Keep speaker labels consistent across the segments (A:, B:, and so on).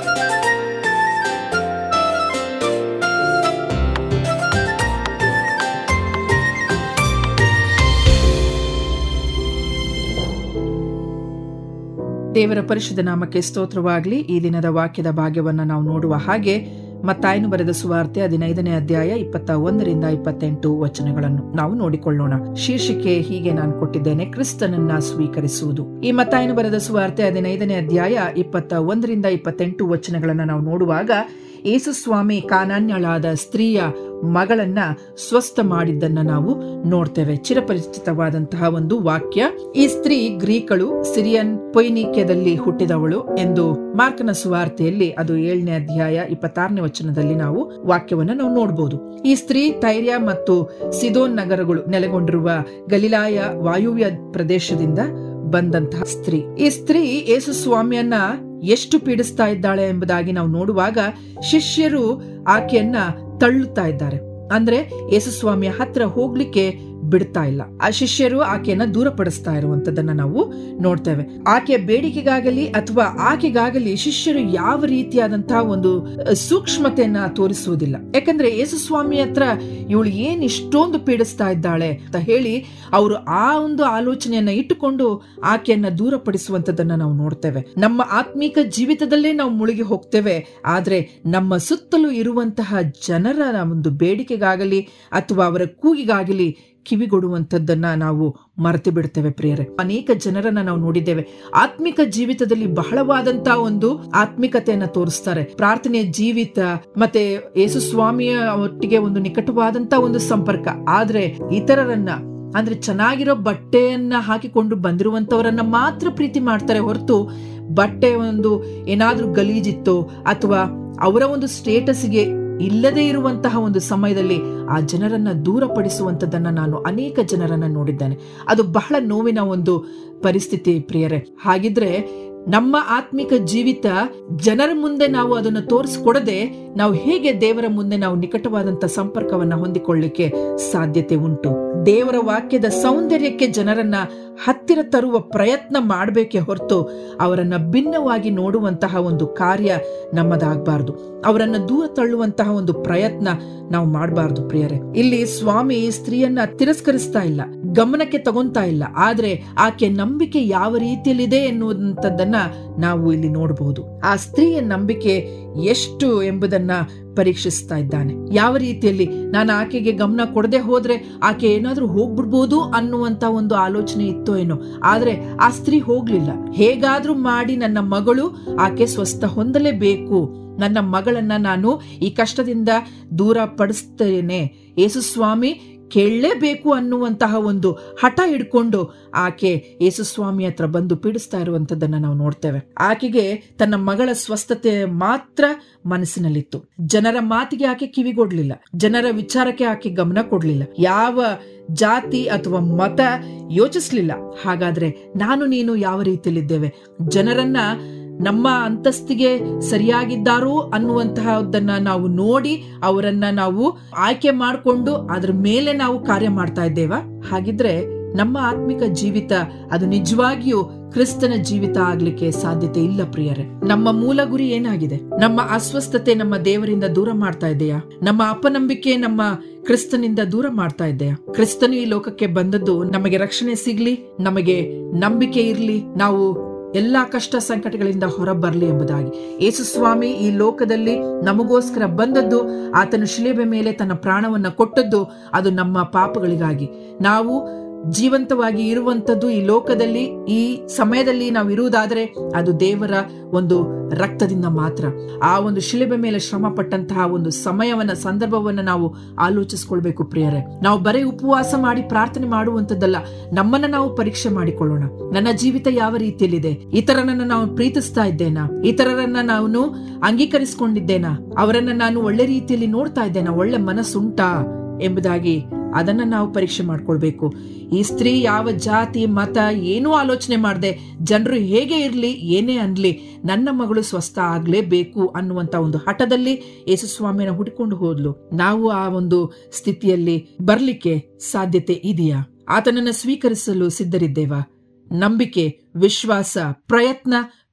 A: ದೇವರ ಪರಿಶುದ್ಧ ನಾಮಕ್ಕೆ ಸ್ತೋತ್ರವಾಗಲಿ ಈ ದಿನದ ವಾಕ್ಯದ ಭಾಗ್ಯವನ್ನು ನಾವು ನೋಡುವ ಹಾಗೆ ಮತ್ತಾಯನು ಬರೆದ ಸುವಾರ್ತೆ ಹದಿನೈದನೇ ಅಧ್ಯಾಯ ಇಪ್ಪತ್ತ ಒಂದರಿಂದ ಇಪ್ಪತ್ತೆಂಟು ವಚನಗಳನ್ನು ನಾವು ನೋಡಿಕೊಳ್ಳೋಣ ಶೀರ್ಷಿಕೆ ಹೀಗೆ ನಾನು ಕೊಟ್ಟಿದ್ದೇನೆ ಕ್ರಿಸ್ತನನ್ನ ಸ್ವೀಕರಿಸುವುದು ಈ ಮತ್ತಾಯನು ಬರೆದ ಸುವಾರ್ತೆ ಹದಿನೈದನೇ ಅಧ್ಯಾಯ ಇಪ್ಪತ್ತ ಒಂದರಿಂದ ಇಪ್ಪತ್ತೆಂಟು ವಚನಗಳನ್ನು ನಾವು ನೋಡುವಾಗ ಯೇಸುಸ್ವಾಮಿ ಕಾನಾನ್ಯಳಾದ ಸ್ತ್ರೀಯ ಮಗಳನ್ನ ಸ್ವಸ್ಥ ಮಾಡಿದ್ದನ್ನ ನಾವು ನೋಡ್ತೇವೆ ಚಿರಪರಿಚಿತವಾದಂತಹ ಒಂದು ವಾಕ್ಯ ಈ ಸ್ತ್ರೀ ಗ್ರೀಕಳು ಸಿರಿಯನ್ ಪೊಯ್ನಿಕ್ಯದಲ್ಲಿ ಹುಟ್ಟಿದವಳು ಎಂದು ಮಾರ್ಕನ ಸುವಾರ್ತೆಯಲ್ಲಿ ಅದು ಏಳನೇ ಅಧ್ಯಾಯ ಇಪ್ಪತ್ತಾರನೇ ವಚನದಲ್ಲಿ ನಾವು ವಾಕ್ಯವನ್ನ ನಾವು ನೋಡಬಹುದು ಈ ಸ್ತ್ರೀ ತೈರ್ಯ ಮತ್ತು ಸಿದೋನ್ ನಗರಗಳು ನೆಲೆಗೊಂಡಿರುವ ಗಲಿಲಾಯ ವಾಯುವ್ಯ ಪ್ರದೇಶದಿಂದ ಬಂದಂತಹ ಸ್ತ್ರೀ ಈ ಸ್ತ್ರೀ ಯೇಸು ಸ್ವಾಮಿಯನ್ನ ಎಷ್ಟು ಪೀಡಿಸ್ತಾ ಇದ್ದಾಳೆ ಎಂಬುದಾಗಿ ನಾವು ನೋಡುವಾಗ ಶಿಷ್ಯರು ಆಕೆಯನ್ನ ತಳ್ಳುತ್ತಾ ಇದ್ದಾರೆ ಅಂದ್ರೆ ಯೇಸುಸ್ವಾಮಿಯ ಹತ್ರ ಹೋಗ್ಲಿಕ್ಕೆ ಬಿಡ್ತಾ ಇಲ್ಲ ಆ ಶಿಷ್ಯರು ಆಕೆಯನ್ನ ದೂರಪಡಿಸ್ತಾ ಇರುವಂತದನ್ನ ನಾವು ನೋಡ್ತೇವೆ ಆಕೆಯ ಬೇಡಿಕೆಗಾಗಲಿ ಅಥವಾ ಆಕೆಗಾಗಲಿ ಶಿಷ್ಯರು ಯಾವ ರೀತಿಯಾದಂತಹ ಒಂದು ಅಹ್, ಸೂಕ್ಷ್ಮತೆಯನ್ನ ತೋರಿಸುವುದಿಲ್ಲ ಯಾಕಂದ್ರೆ ಯೇಸುಸ್ವಾಮಿ ಹತ್ರ ಇವಳು ಏನ್ ಇಷ್ಟೊಂದು ಪೀಡಿಸ್ತಾ ಇದ್ದಾಳೆ ಅಂತ ಹೇಳಿ ಅವರು ಆ ಒಂದು ಆಲೋಚನೆಯನ್ನ ಇಟ್ಟುಕೊಂಡು ಆಕೆಯನ್ನ ದೂರಪಡಿಸುವಂತದನ್ನ ನಾವು ನೋಡ್ತೇವೆ ನಮ್ಮ ಆತ್ಮೀಕ ಜೀವಿತದಲ್ಲೇ ನಾವು ಮುಳುಗಿ ಹೋಗ್ತೇವೆ ಆದ್ರೆ ನಮ್ಮ ಸುತ್ತಲೂ ಇರುವಂತಹ ಜನರ ಒಂದು ಬೇಡಿಕೆಗಾಗಲಿ ಅಥವಾ ಅವರ ಕೂಗಿಗಾಗಲಿ ಕಿವಿಗೊಡುವಂಥದ್ದನ್ನ ನಾವು ಮರೆತು ಬಿಡ್ತೇವೆ ಪ್ರಿಯರೇ ಅನೇಕ ಜನರನ್ನ ನಾವು ನೋಡಿದ್ದೇವೆ ಆತ್ಮಿಕ ಜೀವಿತದಲ್ಲಿ ಬಹಳವಾದಂತ ಒಂದು ಆತ್ಮಿಕತೆಯನ್ನ ತೋರಿಸ್ತಾರೆ ಪ್ರಾರ್ಥನೆಯ ಜೀವಿತ ಮತ್ತೆ ಯೇಸು ಸ್ವಾಮಿಯ ಒಟ್ಟಿಗೆ ಒಂದು ನಿಕಟವಾದಂತ ಒಂದು ಸಂಪರ್ಕ ಆದ್ರೆ ಇತರರನ್ನ ಅಂದ್ರೆ ಚೆನ್ನಾಗಿರೋ ಬಟ್ಟೆಯನ್ನ ಹಾಕಿಕೊಂಡು ಬಂದಿರುವಂತವರನ್ನ ಮಾತ್ರ ಪ್ರೀತಿ ಮಾಡ್ತಾರೆ ಹೊರತು ಬಟ್ಟೆ ಒಂದು ಏನಾದ್ರೂ ಗಲೀಜಿತ್ತೋ ಅಥವಾ ಅವರ ಒಂದು ಸ್ಟೇಟಸ್ಗೆ ಇಲ್ಲದೆ ಇರುವಂತಹ ಒಂದು ಸಮಯದಲ್ಲಿ ಆ ಜನರನ್ನ ದೂರಪಡಿಸುವಂತದನ್ನ ನಾನು ಅನೇಕ ಜನರನ್ನ ನೋಡಿದ್ದೇನೆ ಅದು ಬಹಳ ನೋವಿನ ಒಂದು ಪರಿಸ್ಥಿತಿ ಪ್ರಿಯರೇ ಹಾಗಿದ್ರೆ ನಮ್ಮ ಆತ್ಮಿಕ ಜೀವಿತ ಜನರ ಮುಂದೆ ನಾವು ಅದನ್ನು ತೋರಿಸ್ಕೊಡದೆ ನಾವು ಹೇಗೆ ದೇವರ ಮುಂದೆ ನಾವು ನಿಕಟವಾದಂತ ಸಂಪರ್ಕವನ್ನ ಹೊಂದಿಕೊಳ್ಳಿಕ್ಕೆ ಸಾಧ್ಯತೆ ಉಂಟು ದೇವರ ವಾಕ್ಯದ ಸೌಂದರ್ಯಕ್ಕೆ ಜನರನ್ನ ಹತ್ತಿರ ತರುವ ಪ್ರಯತ್ನ ಮಾಡಬೇಕೆ ಹೊರತು ಅವರನ್ನ ಭಿನ್ನವಾಗಿ ನೋಡುವಂತಹ ಒಂದು ಕಾರ್ಯ ನಮ್ಮದಾಗಬಾರ್ದು ಅವರನ್ನ ದೂರ ತಳ್ಳುವಂತಹ ಒಂದು ಪ್ರಯತ್ನ ನಾವು ಮಾಡಬಾರ್ದು ಪ್ರಿಯರೇ ಇಲ್ಲಿ ಸ್ವಾಮಿ ಸ್ತ್ರೀಯನ್ನ ತಿರಸ್ಕರಿಸ್ತಾ ಇಲ್ಲ ಗಮನಕ್ಕೆ ತಗೊಂತಾ ಇಲ್ಲ ಆದ್ರೆ ಆಕೆ ನಂಬಿಕೆ ಯಾವ ರೀತಿಯಲ್ಲಿದೆ ಎನ್ನುವಂಥದ್ದನ್ನ ನಾವು ಇಲ್ಲಿ ನೋಡಬಹುದು ಆ ಸ್ತ್ರೀಯ ನಂಬಿಕೆ ಎಷ್ಟು ಎಂಬುದನ್ನ ಪರೀಕ್ಷಿಸ್ತಾ ಇದ್ದಾನೆ ಯಾವ ರೀತಿಯಲ್ಲಿ ನಾನು ಆಕೆಗೆ ಗಮನ ಕೊಡದೆ ಹೋದ್ರೆ ಆಕೆ ಏನಾದ್ರೂ ಹೋಗ್ಬಿಡ್ಬೋದು ಅನ್ನುವಂತ ಒಂದು ಆಲೋಚನೆ ಇತ್ತೋ ಏನೋ ಆದ್ರೆ ಆ ಸ್ತ್ರೀ ಹೋಗ್ಲಿಲ್ಲ ಹೇಗಾದ್ರೂ ಮಾಡಿ ನನ್ನ ಮಗಳು ಆಕೆ ಸ್ವಸ್ಥ ಹೊಂದಲೇಬೇಕು ನನ್ನ ಮಗಳನ್ನ ನಾನು ಈ ಕಷ್ಟದಿಂದ ದೂರ ಪಡಿಸ್ತೇನೆ ಯೇಸುಸ್ವಾಮಿ ಕೇಳಲೇಬೇಕು ಅನ್ನುವಂತಹ ಒಂದು ಹಠ ಹಿಡ್ಕೊಂಡು ಆಕೆ ಯೇಸುಸ್ವಾಮಿ ಹತ್ರ ಬಂದು ಪೀಡಿಸ್ತಾ ಇರುವಂತದ್ದನ್ನ ನಾವು ನೋಡ್ತೇವೆ ಆಕೆಗೆ ತನ್ನ ಮಗಳ ಸ್ವಸ್ಥತೆ ಮಾತ್ರ ಮನಸ್ಸಿನಲ್ಲಿತ್ತು ಜನರ ಮಾತಿಗೆ ಆಕೆ ಕಿವಿಗೊಡ್ಲಿಲ್ಲ ಜನರ ವಿಚಾರಕ್ಕೆ ಆಕೆ ಗಮನ ಕೊಡ್ಲಿಲ್ಲ ಯಾವ ಜಾತಿ ಅಥವಾ ಮತ ಯೋಚಿಸ್ಲಿಲ್ಲ ಹಾಗಾದ್ರೆ ನಾನು ನೀನು ಯಾವ ರೀತಿಯಲ್ಲಿದ್ದೇವೆ ಜನರನ್ನ ನಮ್ಮ ಅಂತಸ್ತಿಗೆ ಸರಿಯಾಗಿದ್ದಾರೋ ಅನ್ನುವಂತಹದನ್ನ ನಾವು ನೋಡಿ ಅವರನ್ನ ನಾವು ಆಯ್ಕೆ ಮಾಡಿಕೊಂಡು ಅದ್ರ ಮೇಲೆ ನಾವು ಕಾರ್ಯ ಮಾಡ್ತಾ ಇದ್ದೇವಾ ಹಾಗಿದ್ರೆ ನಮ್ಮ ಆತ್ಮಿಕ ಜೀವಿತ ಅದು ನಿಜವಾಗಿಯೂ ಕ್ರಿಸ್ತನ ಜೀವಿತ ಆಗ್ಲಿಕ್ಕೆ ಸಾಧ್ಯತೆ ಇಲ್ಲ ಪ್ರಿಯರೇ ನಮ್ಮ ಮೂಲ ಗುರಿ ಏನಾಗಿದೆ ನಮ್ಮ ಅಸ್ವಸ್ಥತೆ ನಮ್ಮ ದೇವರಿಂದ ದೂರ ಮಾಡ್ತಾ ಇದೆಯಾ ನಮ್ಮ ಅಪನಂಬಿಕೆ ನಮ್ಮ ಕ್ರಿಸ್ತನಿಂದ ದೂರ ಮಾಡ್ತಾ ಇದೆಯಾ ಕ್ರಿಸ್ತನು ಈ ಲೋಕಕ್ಕೆ ಬಂದದ್ದು ನಮಗೆ ರಕ್ಷಣೆ ಸಿಗ್ಲಿ ನಮಗೆ ನಂಬಿಕೆ ಇರ್ಲಿ ನಾವು ಎಲ್ಲಾ ಕಷ್ಟ ಸಂಕಟಗಳಿಂದ ಹೊರ ಬರಲಿ ಎಂಬುದಾಗಿ ಯೇಸು ಸ್ವಾಮಿ ಈ ಲೋಕದಲ್ಲಿ ನಮಗೋಸ್ಕರ ಬಂದದ್ದು ಆತನು ಶಿಲೆಬೆ ಮೇಲೆ ತನ್ನ ಪ್ರಾಣವನ್ನ ಕೊಟ್ಟದ್ದು ಅದು ನಮ್ಮ ಪಾಪಗಳಿಗಾಗಿ ನಾವು ಜೀವಂತವಾಗಿ ಇರುವಂತದ್ದು ಈ ಲೋಕದಲ್ಲಿ ಈ ಸಮಯದಲ್ಲಿ ನಾವು ಇರುವುದಾದರೆ ಅದು ದೇವರ ಒಂದು ರಕ್ತದಿಂದ ಮಾತ್ರ ಆ ಒಂದು ಶಿಲೆಬೆ ಮೇಲೆ ಶ್ರಮ ಪಟ್ಟಂತಹ ಒಂದು ಸಮಯವನ್ನ ಸಂದರ್ಭವನ್ನ ನಾವು ಆಲೋಚಿಸ್ಕೊಳ್ಬೇಕು ಪ್ರಿಯರೇ ನಾವು ಬರೀ ಉಪವಾಸ ಮಾಡಿ ಪ್ರಾರ್ಥನೆ ಮಾಡುವಂತದ್ದಲ್ಲ ನಮ್ಮನ್ನ ನಾವು ಪರೀಕ್ಷೆ ಮಾಡಿಕೊಳ್ಳೋಣ ನನ್ನ ಜೀವಿತ ಯಾವ ರೀತಿಯಲ್ಲಿದೆ ಇತರರನ್ನ ನಾವು ಪ್ರೀತಿಸ್ತಾ ಇದ್ದೇನಾ ಇತರರನ್ನ ನಾನು ಅಂಗೀಕರಿಸಿಕೊಂಡಿದ್ದೇನಾ ಅವರನ್ನ ನಾನು ಒಳ್ಳೆ ರೀತಿಯಲ್ಲಿ ನೋಡ್ತಾ ಇದ್ದೇನಾ ಒಳ್ಳೆ ಮನಸ್ಸುಂಟಾ ಎಂಬುದಾಗಿ ಅದನ್ನ ನಾವು ಪರೀಕ್ಷೆ ಮಾಡ್ಕೊಳ್ಬೇಕು ಈ ಸ್ತ್ರೀ ಯಾವ ಜಾತಿ ಮತ ಏನೂ ಆಲೋಚನೆ ಮಾಡದೆ ಜನರು ಹೇಗೆ ಇರಲಿ ಏನೇ ಅನ್ಲಿ ನನ್ನ ಮಗಳು ಸ್ವಸ್ಥ ಆಗ್ಲೇಬೇಕು ಅನ್ನುವಂತ ಒಂದು ಹಠದಲ್ಲಿ ಯೇಸುಸ್ವಾಮಿನ ಹುಡುಕೊಂಡು ಹೋದ್ಲು ನಾವು ಆ ಒಂದು ಸ್ಥಿತಿಯಲ್ಲಿ ಬರ್ಲಿಕ್ಕೆ ಸಾಧ್ಯತೆ ಇದೆಯಾ ಆತನನ್ನ ಸ್ವೀಕರಿಸಲು ಸಿದ್ಧರಿದ್ದೇವಾ ನಂಬಿಕೆ ವಿಶ್ವಾಸ ಪ್ರಯತ್ನ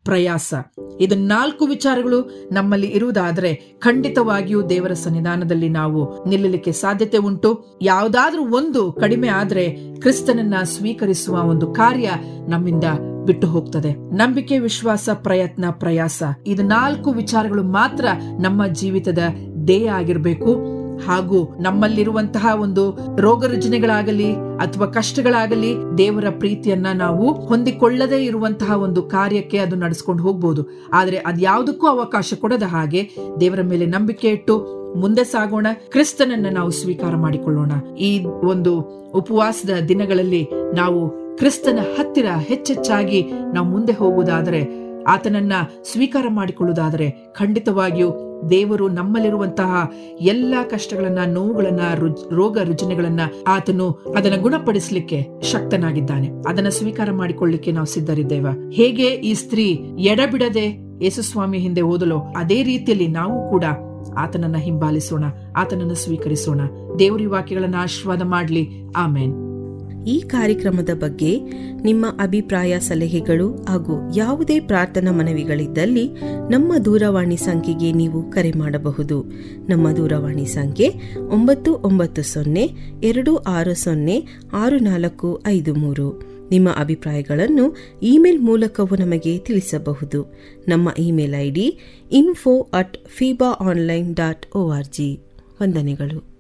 A: ಪ್ರಯಾಸ ಇದು ನಾಲ್ಕು ವಿಚಾರಗಳು ನಮ್ಮಲ್ಲಿ ಇರುವುದಾದ್ರೆ ಖಂಡಿತವಾಗಿಯೂ ದೇವರ ಸನ್ನಿಧಾನದಲ್ಲಿ ನಾವು ನಿಲ್ಲಲಿಕ್ಕೆ ಸಾಧ್ಯತೆ ಉಂಟು ಯಾವುದಾದ್ರೂ ಒಂದು ಕಡಿಮೆ ಆದ್ರೆ ಕ್ರಿಸ್ತನನ್ನ ಸ್ವೀಕರಿಸುವ ಒಂದು ಕಾರ್ಯ ನಮ್ಮಿಂದ ಬಿಟ್ಟು ಹೋಗ್ತದೆ ನಂಬಿಕೆ ವಿಶ್ವಾಸ ಪ್ರಯತ್ನ ಪ್ರಯಾಸ ಇದು ನಾಲ್ಕು ವಿಚಾರಗಳು ಮಾತ್ರ ನಮ್ಮ ಜೀವಿತದ ಧ್ಯೇಯ ಆಗಿರ್ಬೇಕು ಹಾಗೂ ನಮ್ಮಲ್ಲಿರುವಂತಹ ಒಂದು ರೋಗ ರುಜಿನಗಳಾಗಲಿ ಅಥವಾ ಕಷ್ಟಗಳಾಗಲಿ ದೇವರ ಪ್ರೀತಿಯನ್ನ ನಾವು ಹೊಂದಿಕೊಳ್ಳದೇ ಇರುವಂತಹ ಒಂದು ಕಾರ್ಯಕ್ಕೆ ಅದು ನಡೆಸ್ಕೊಂಡು ಹೋಗ್ಬೋದು ಆದ್ರೆ ಅದ್ಯಾವುದಕ್ಕೂ ಅವಕಾಶ ಕೊಡದ ಹಾಗೆ ದೇವರ ಮೇಲೆ ನಂಬಿಕೆ ಇಟ್ಟು ಮುಂದೆ ಸಾಗೋಣ ಕ್ರಿಸ್ತನನ್ನ ನಾವು ಸ್ವೀಕಾರ ಮಾಡಿಕೊಳ್ಳೋಣ ಈ ಒಂದು ಉಪವಾಸದ ದಿನಗಳಲ್ಲಿ ನಾವು ಕ್ರಿಸ್ತನ ಹತ್ತಿರ ಹೆಚ್ಚೆಚ್ಚಾಗಿ ನಾವು ಮುಂದೆ ಹೋಗುವುದಾದರೆ ಆತನನ್ನ ಸ್ವೀಕಾರ ಮಾಡಿಕೊಳ್ಳುವುದಾದರೆ ಖಂಡಿತವಾಗಿಯೂ ದೇವರು ನಮ್ಮಲ್ಲಿರುವಂತಹ ಎಲ್ಲಾ ಕಷ್ಟಗಳನ್ನ ನೋವುಗಳನ್ನ ರುಜ್- ರೋಗ ರುಜಿನಗಳನ್ನ ಆತನು ಅದನ್ನ ಗುಣಪಡಿಸಲಿಕ್ಕೆ ಶಕ್ತನಾಗಿದ್ದಾನೆ ಅದನ್ನ ಸ್ವೀಕಾರ ಮಾಡಿಕೊಳ್ಳಿಕ್ಕೆ ನಾವು ಸಿದ್ಧರಿದ್ದೇವೆ ಹೇಗೆ ಈ ಸ್ತ್ರೀ ಎಡಬಿಡದೆ ಯೇಸುಸ್ವಾಮಿ ಹಿಂದೆ ಓದಲು ಅದೇ ರೀತಿಯಲ್ಲಿ ನಾವು ಕೂಡ ಆತನನ್ನ ಹಿಂಬಾಲಿಸೋಣ ಆತನನ್ನ ಸ್ವೀಕರಿಸೋಣ ದೇವರಿ ವಾಕ್ಯಗಳನ್ನ ಆಶೀರ್ವಾದ ಮಾಡ್ಲಿ ಆಮೇನ್
B: ಈ ಕಾರ್ಯಕ್ರಮದ ಬಗ್ಗೆ ನಿಮ್ಮ ಅಭಿಪ್ರಾಯ ಸಲಹೆಗಳು ಹಾಗೂ ಯಾವುದೇ ಪ್ರಾರ್ಥನಾ ಮನವಿಗಳಿದ್ದಲ್ಲಿ ನಮ್ಮ ದೂರವಾಣಿ ಸಂಖ್ಯೆಗೆ ನೀವು ಕರೆ ಮಾಡಬಹುದು ನಮ್ಮ ದೂರವಾಣಿ ಸಂಖ್ಯೆ ಒಂಬತ್ತು ಒಂಬತ್ತು ಸೊನ್ನೆ ಎರಡು ಆರು ಸೊನ್ನೆ ಆರು ನಾಲ್ಕು ಐದು ಮೂರು ನಿಮ್ಮ ಅಭಿಪ್ರಾಯಗಳನ್ನು ಇಮೇಲ್ ಮೂಲಕವೂ ನಮಗೆ ತಿಳಿಸಬಹುದು ನಮ್ಮ email ID info at FEBA online dot O R G ವಂದನೆಗಳು